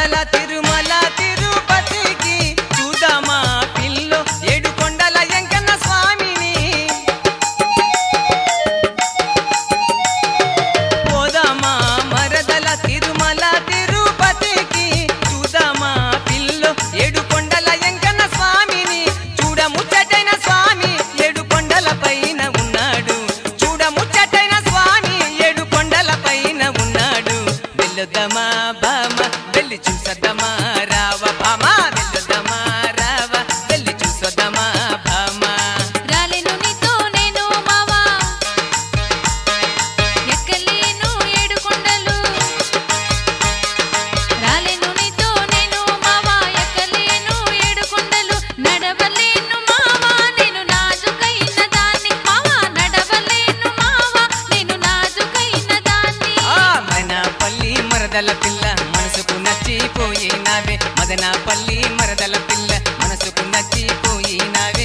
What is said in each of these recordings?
మరదల తిరుమల తిరుపతికి చూద్దామా పిల్లో ఏడు కొండల ఎంకన్న స్వామిని పోదామా మరదల తిరుమల తిరుపతికి చూద్దామా పిల్లో ఏడు కొండల ఎంకన్న స్వామిని చూడ ముచ్చటైన స్వామి ఏడు కొండల పైన ఉన్నాడు చూడ ముచ్చటైన స్వామి ఏడు కొండల పైన ఉన్నాడు వెళ్ళొద్దమా బామ వెళ్ళి చూసొద్దమా రావ బామ వెళ్ళొద్దమా రావ వెళ్ళి చూసొద్దమా బామ రాలేను నీతో నేను మావా ఎక్కలేను ఏడు కొండలు రాలేను నీతో నేను మావా ఎక్కలేను ఏడు కొండలు నడవలేను మావా నేను నాజుకైన దాన్ని మావా నడవలేను మావా నేను నాజుకైన దాన్ని ఆ మదనపల్లి మరదల పిల్ల మనసుకు నచ్చిపోయినావే మదనపల్లి మరదల పిల్ల మనసుకు నచ్చిపోయినావే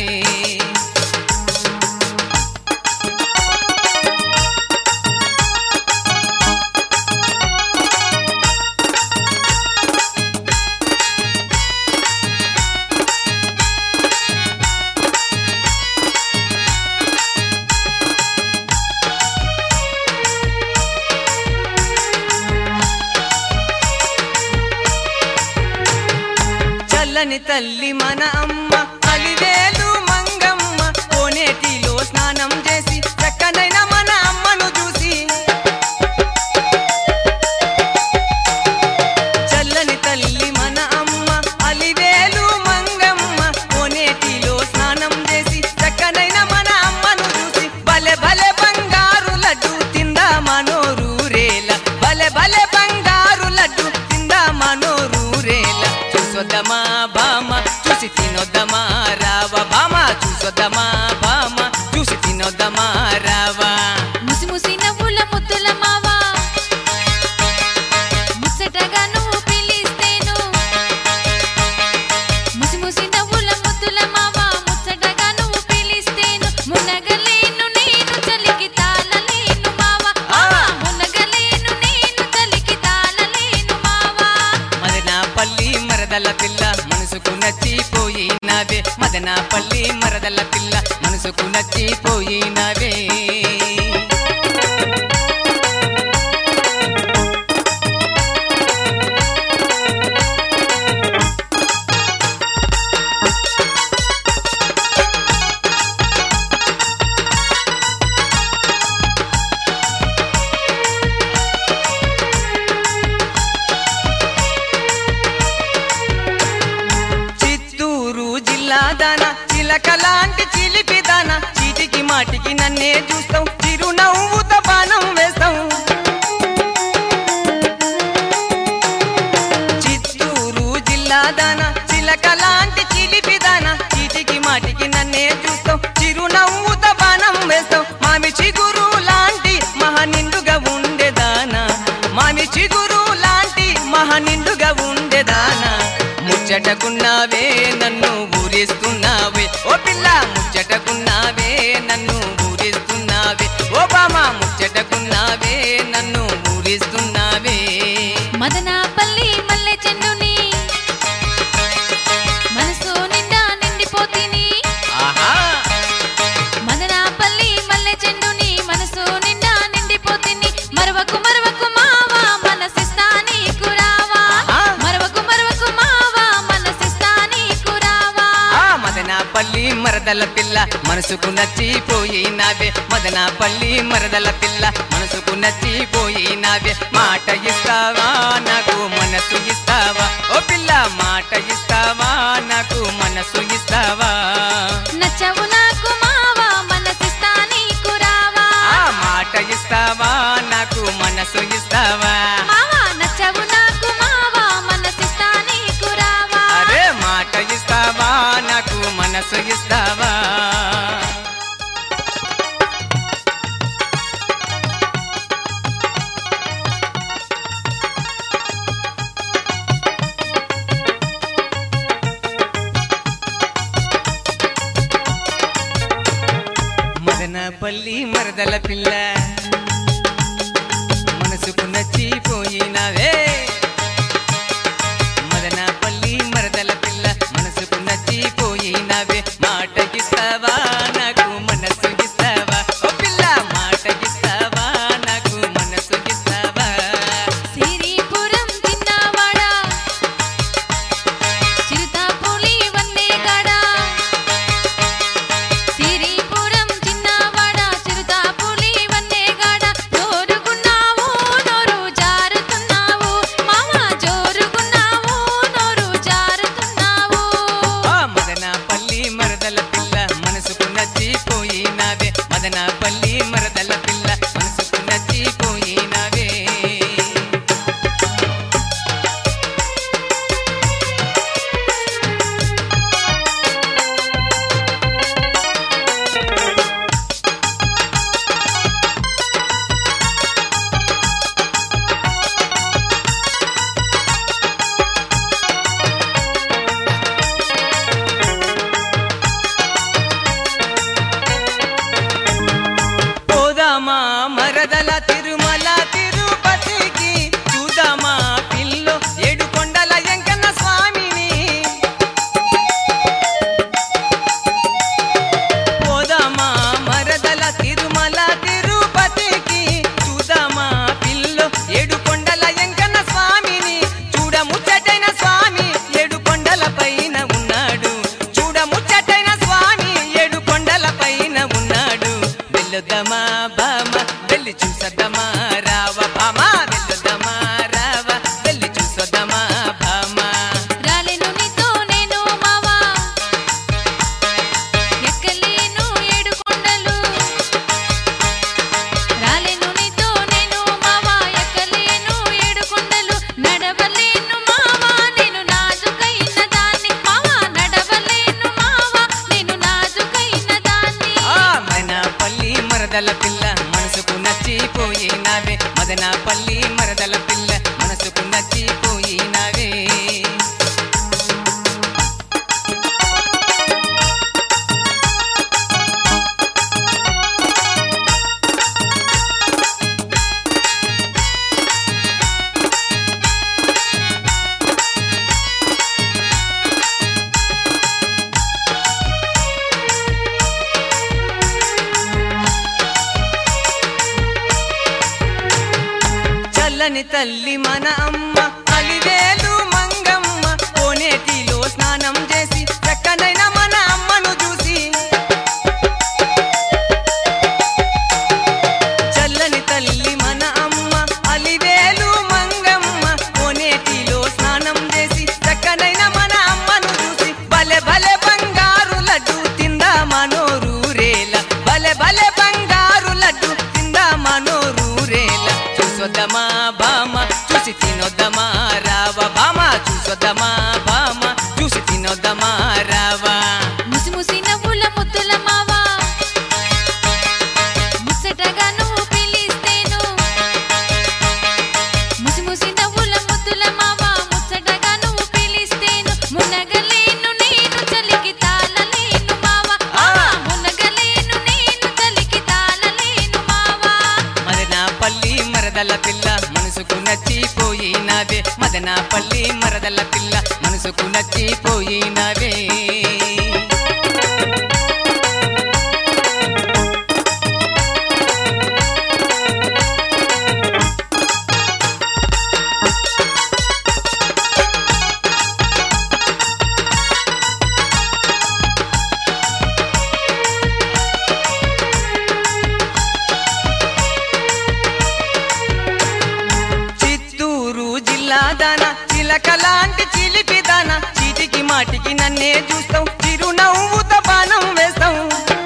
చల్లని తల్లి మన అమ్మ అలివేలు మంగమ్మ కోనేటిలో స్నానం చేసి చక్కనైన మన అమ్మను చూసి చల్లని తల్లి మన అమ్మ అలివేలు మంగమ్మ కోనేటిలో స్నానం చేసి చక్కనైన మన అమ్మను చూసి భలే భలే బంగారు లడ్డు తిందా మనోరూరేల భలే భలే బంగారు లడ్డు తిందా మనోరూరేల చూసొద్దమా బామ చూసి తినొద్దమా రావ బామ చూసొద్దమా బామ చూసి తినొద్దమా రావా ముసి ముసి నవ్వుల ముద్దుల మావా ముచ్చటగా నువ్వు పిలిస్తేను ముసి ముసి నవ్వుల ముద్దుల మావా ముచ్చటగా నువ్వు పిలిస్తేను మునగలేను నేను చలికి తాళలేను మావా మావా, మునగలేను నేను చలికి తాళలేను మావా మదనపల్లి మరదల పిల్ల మనసుకు నచ్చిపోయినావే మదనపల్లి మరదల పిల్ల మనసుకు నచ్చిపోయినావే చిత్తూరు జిల్లా దాన చిలక లాంటి చిలిపి దాన చీటికి మాటికి నన్నే చూస్తాం చిరునవ్వుతో బాణం వేస్తాం చిత్తూరు జిల్లా దాన చిలక లాంటి చిలిపి దాన చీటికి మాటికి నన్నే చూస్తాం చిరునవ్వుతో బాణం వేస్తాం మామి చిగురు లాంటి మహనిండుగా ఉండేదానా మామి చిగురు లాంటి మహనిండుగా ఉండేదానా ముచ్చటకున్నావే నన్ను ఊరిస్తున్నావే ఓ పిల్ల ముచ్చటకున్నావే నన్ను ఊరిస్తున్నావే ఓ బామా ముచ్చటకున్నావే నన్ను ఊరిస్తున్నావే మదనాపల్లి మల్లె చెండుని మనసు నిండా నిండిపోతిని ఆహా మదనాపల్లి మల్లె చెండుని మనసు నిండా నిండిపోతిని మరవకు మరవకు మావా మనసిస్తా నీకు రావా ఆ. మరవకు మరవకు మావా మనసిస్తా నీకు రావా ఆ మదనపల్లి మరదల పిల్ల మనసుకు నచ్చిపోయినావే మదనపల్లి మరదల పిల్ల మనసుకు నచ్చిపోయినావే మాట ఇస్తావా నాకు మనసు ఇస్తావా ఓ పిల్ల మాట ఇస్తావా నాకు మనసు ఇస్తావా నచ్చవు నాకు మావా మనసిస్తా నీకు రావా ఆ మాట ఇస్తావా నాకు మనసు ఇస్తావా మావా నచ్చవు నాకు మావా మనసిస్తా నీకు రావా అరే మాట ఇస్తావా నాకు మనసు ఇస్తావా మదనపల్లి మరదల పిల్ల మనసుకు నచ్చిపోయినవే ఇస్తావా నాకు మనసు ఇస్తావా ఓ పిల్ల మాట ఇస్తావా నాకు మనసు ఇస్తావా సిరిపురం తిన్నవాడా చిరుతాపులి వన్నేగాడా సిరిపురం చిన్నవాడా చిరుతాపులి వన్నేగాడా జోరుగున్నావు నోరు జారుతున్నావు మామ జోరుగున్నావు నోరు జారుతున్నావు ఆ మదనపల్లి మరదల పిల్ల మనసుకు నచ్చిపోయినావే మదనపల్లి మరదల పిల్ల మనసుకు నచ్చిపోయినావే పోదామా మరదల తిరుమల తిరుపతికి చూదామా పిల్లో ఏడు కొండల ఎంకన్న స్వామిని పోదామా మరదల తిరుమల తిరుపతికి చూదామా పిల్లో ఏడు కొండల ఎంకన్న స్వామిని చూడ ముచ్చటైన స్వామి ఏడు కొండల పైన ఉన్నాడు చూడ ముచ్చటైన స్వామి ఏడు కొండల పైన ఉన్నాడు వెళ్ళొద్దమా బామ వెళ్ళి చూసొద్దమా రావ బామ వెళ్ళొద్దమా రావ వెళ్ళి చూసొద్దమా బామ రాలెను నీతో నేను మావా ఎక్కలేను ఏడు కొండలు రాలెను నీతో నేను మావా ఎక్కలేను ఏడు కొండలు నడవలేను మావా నేను నాజుకైన దాన్ని మావా నడవలేను మావా నేను నాజుకైన దాన్ని ఆ మదనపల్లి మరదల పిల్ల మనసుకు నచ్చిపోయినావే మదనపల్లి మరదల పిల్ల మనసుకు నచ్చిపోయినావే చల్లని తల్లి మన అమ్మ అలివేలు మంగమ్మ కోనేటిలో స్నానం చేసి చక్కనైన మన అమ్మను చూసి చల్లని తల్లి మన అమ్మ అలివేలు మంగమ్మ కోనేటిలో స్నానం చేసి చక్కనైన మన అమ్మను చూసి భలే భలే బంగారు లడ్డు తిందా మనోరూరేల భలే భలే బంగారు లడ్డు తిందా మనోరూరేల చూసొద్దమా బామ చూసి తినొద్దమా రావ బామ చూసొద్దమా బామ చూసి తినొద్దమా రావా ముసి ముసి నవ్వుల ముద్దుల మావా ముచ్చటగా నువ్వు పిలిస్తేను ముసి ముసి నవ్వుల ముద్దుల మావా ముచ్చటగా నువ్వు పిలిస్తేను మునగలేను నేను చలికి తాళలేను మావా ఆ! మునగలేను నేను చలికి తాళలేను మావా మదనపల్లి మరదల పిల్ల మనసుకు నచ్చిపోయినావే మదనపల్లి మరదల పిల్ల మనసుకు నచ్చిపోయినావే చిత్తూరు జిల్లా దాన చిలక లాంటి చిలిపి దాన చీటికి మాటికి నన్నే చూస్తావు చిరునవ్వుతో బాణం వేస్తావు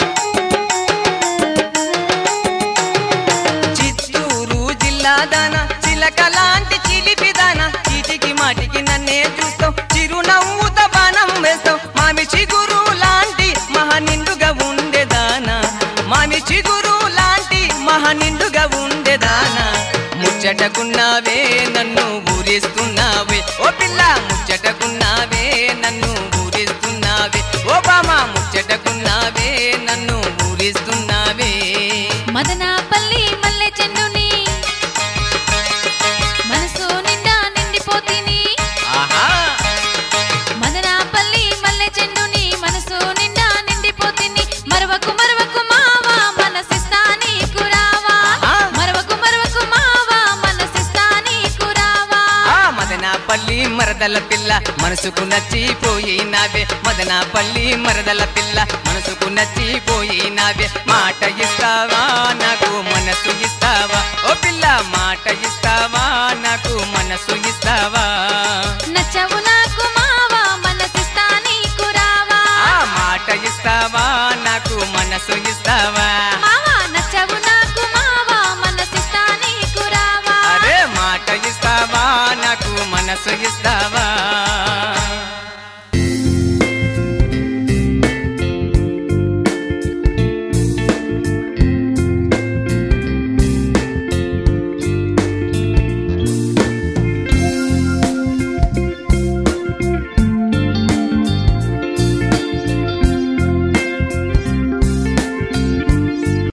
చిత్తూరు జిల్లా దాన చిలక లాంటి చిలిపి దాన చీటికి మాటికి నన్నే చూస్తావు చిరునవ్వుతో బాణం వేస్తావు మామి చిగురు లాంటి మహా నిండుగా ఉండేదానా మామి చిగురు లాంటి మహా నిండుగా ఉండేదానా ముచ్చటకున్నావే నన్ను ఊరిస్తున్నావే ఓ పిల్ల ముచ్చటకున్నావే నన్ను ఊరిస్తున్నావే ఓ బామా ముచ్చటకున్నావే నన్ను ఊరిస్తున్నావే మదనాపల్లి మల్లె చెండుని మనసు నిండా నిండిపోతిని ఆహా మదనాపల్లి మల్లె చెండుని మనసు నిండా నిండిపోతిని మరదల పిల్ల మనసుకు నచ్చిపోయినావే మదనపల్లి మరదల పిల్ల మనసుకు నచ్చిపోయినావే మాట ఇస్తావా నాకు మనసు ఇస్తావా ఓ పిల్ల మాట ఇస్తావా నాకు మనసు ఇస్తావా నచ్చవు నాకు మావా మనసిస్తా నీకు రావా ఆ మాట ఇస్తావా నాకు మనసు ఇస్తావా మావా నచ్చవు నాకు మావా మనసిస్తా నీకు రావా అరే మాట ఇస్తావా నాకు మనసు ఇస్తావా